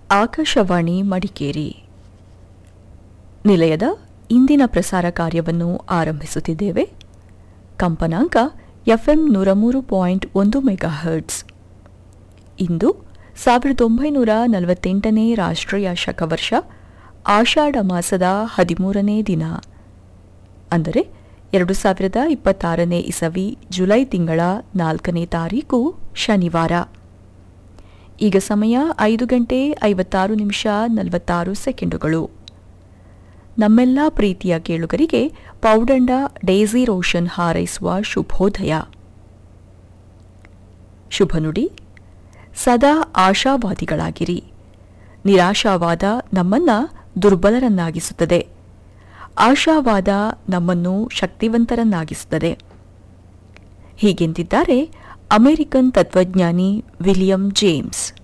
ಆಕಾಶವಾಣಿ ಮಡಿಕೇರಿ ನಿಲಯದ ಇಂದಿನ ಪ್ರಸಾರ ಕಾರ್ಯವನ್ನು ಆರಂಭಿಸುತ್ತಿದ್ದೇವೆ ಕಂಪನಾಂಕ ಎಫ್ಎಂ ನೂರ ಮೂರು ಪಾಯಿಂಟ್ ಒಂದು ಮೆಗಾ ಹರ್ಟ್ಸ್ ಇಂದು ಸಾವಿರದ ಒಂಬೈನೂರ ನಲವತ್ತೆಂಟನೇ ರಾಷ್ಟ್ರೀಯ ಶಕವರ್ಷ ಆಷಾಢ ಮಾಸದ ಹದಿಮೂರನೇ ದಿನ ಅಂದರೆ ಎರಡು ಸಾವಿರದ ಇಪ್ಪತ್ತಾರನೇ ಇಸವಿ ಜುಲೈ ತಿಂಗಳ ನಾಲ್ಕನೇ ತಾರೀಕು ಶನಿವಾರ ಈಗ ಸಮಯ ಐದು ಗಂಟೆ ಐವತ್ತಾರು ನಿಮಿಷ ನಲವತ್ತಾರು ಸೆಕೆಂಡುಗಳು ನಮ್ಮೆಲ್ಲ ಪ್ರೀತಿಯ ಕೇಳುಗರಿಗೆ ಪೌಡಂಡ ಡೇಸಿ ರೋಷನ್ ಹಾರೈಸುವ ಶುಭೋದಯ ಶುಭ ನುಡಿ ಸದಾ ಆಶಾವಾದಿಗಳಾಗಿರಿ ನಿರಾಶಾವಾದ ನಮ್ಮನ್ನ ದುರ್ಬಲರನ್ನಾಗಿಸುತ್ತದೆ ಆಶಾವಾದ ನಮ್ಮನ್ನು ಶಕ್ತಿವಂತರನ್ನಾಗಿಸುತ್ತದೆ ಹೀಗೆಂದಿದ್ದಾರೆ ಅಮೆರಿಕನ್ ತತ್ವಜ್ಞಾನಿ ವಿಲಿಯಂ ಜೇಮ್ಸ್